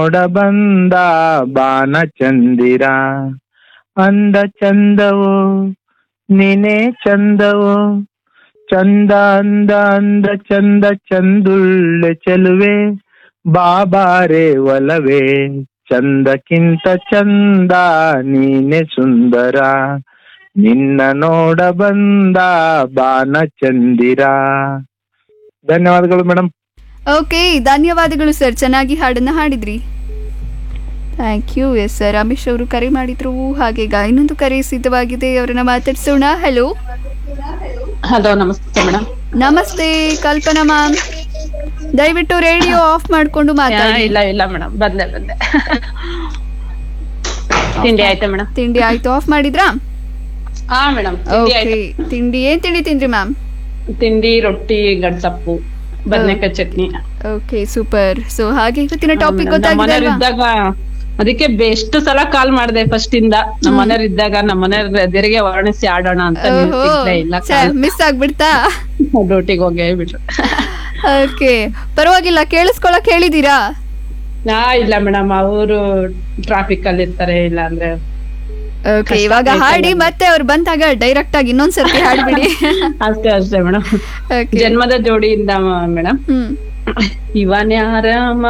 ನೋಡ ಬಂದ ಬಾನ ಚಂದಿರ ಅಂದ ಚಂದವೋ ನೀನೇ ಚಂದವೋ ಚಂದ ಅಂದ ಅಂದ ಚಂದ ಚಂದುಳ್ಳೆ ಚೆಲುವೆ ಬಾಬಾರೆ ಒಲವೇ ಚಂದಕ್ಕಿಂತ ಚಂದ ನೀನೆ ಸುಂದರ ನಿನ್ನ ನೋಡ ಬಂದ ಬಾನ ಚಂದಿರ ಧನ್ಯವಾದಗಳು ಮೇಡಮ್ ಓಕೆ ಧನ್ಯವಾದಗಳು ಸರ್ ಚೆನ್ನಾಗಿ ಹಾಡನ್ನ ಹಾಡಿದ್ರಿ thank you yes sir Ramesh ಅವರು ಕರೆ ಮಾಡಿದ್ರು ಹಾಗೆ ಈಗ ಇನ್ನೊಂದು ಕರೆ ಸಿದ್ಧವಾಗಿದೆ ಅವರನ್ನ ಮಾತಾಡ್ಸೋಣ ಹಲೋ ಹಲೋ ನಮಸ್ತೆ ಮೇಡಮ್ ನಮಸ್ತೆ ಕಲ್ಪನಾ ಮ್ಯಾಮ್ ದಯವಿಟ್ಟು ರೇಡಿಯೋ ಆಫ್ ಮಾಡ್ಕೊಂಡು ಮಾತಾಡಿ ಇಲ್ಲ ಇಲ್ಲ ಮೇಡಮ್ ಬಂದೆ ಬಂದೆ ತಿಂಡಿ ಆಯ್ತಾ ಮೇಡಮ್ ತಿಂಡಿ ಆಯ್ತು ಆಫ್ ಮಾಡಿದ್ರಾ ಹಾ ಮೇಡಮ್ ತಿಂಡಿ ಓಕೆ ಆಯ್ತು ತಿಂಡಿ ಏನ್ ತಿಂಡಿ ತಿಂದ್ರಿ ಮ್ಯಾಮ್ ತಿಂಡಿ ರೊಟ್ಟಿ ಗಡ್ಸಪ್ಪು ಬದನೆಕಾಯಿ ಚಟ್ನಿ ಓಕೆ ಸೂಪರ್ ಸೊ ಹಾಗೆ ಇವತ್ತಿನ ಹಾ, ಟಾಪಿಕ್ madam. ನಮ್ಮ ಗೊತ್ತಾಗಿದೆ ಮನೆಯವ್ರು ಅಲ್ವಾ ಇದ್ದಾಗ ಅದಕ್ಕೆ ಎಷ್ಟು ಸಲ ಕಾಲ್ ಮಾಡಿದೆ ಫಸ್ಟ್ ಇಂದ ನಮ್ಮ ಮನೆಯವ್ರು ಇದ್ದಾಗ ನಮ್ಮ ಮನೆಯವ್ರ ಎದುರಿಗೆ ವರ್ಣಿಸಿ ಆಡೋಣ ಅಂತ ನೀವು ಸಿಗ್ಲೇ ಇಲ್ಲ ಮಿಸ್ ಆಗ್ಬಿಡ್ತಾ ಡ್ಯೂಟಿಗೆ ಹೋಗೇ ಬಿಟ್ರು ಓಕೆ ಪರವಾಗಿಲ್ಲ ಕೇಳಿಸ್ಕೊಳಕ್ ಹೇಳಿದೀರಾ ನಾ ಇಲ್ಲ ಮೇಡಮ್ ಅವರು ಟ್ರಾಫಿಕ್ ಅಲ್ಲಿ ಇರ್ತಾರೆ ಇಲ್ಲ ಅಂದ್ರೆ ಓಕೆ ಕಷ್ಟ ಇವಾಗ ಆಯ್ತಲ್ಲ. ಹಾಡಿ ಮತ್ತೆ ಅವ್ರು ಬಂದಾಗ ಡೈರೆಕ್ಟ್ ಆಗಿ ಇನ್ನೊಂದ್ಸರ್ತಿ ಹಾಡ್ಬಿಡಿ ಅಷ್ಟೇ ಅಷ್ಟೇ ಮೇಡಮ್ ಓಕೆ ಜನ್ಮದ ಜೋಡಿಯಿಂದ ಮೇಡಮ್ ಹ್ಮ್ ಇವನ್ಯಾರ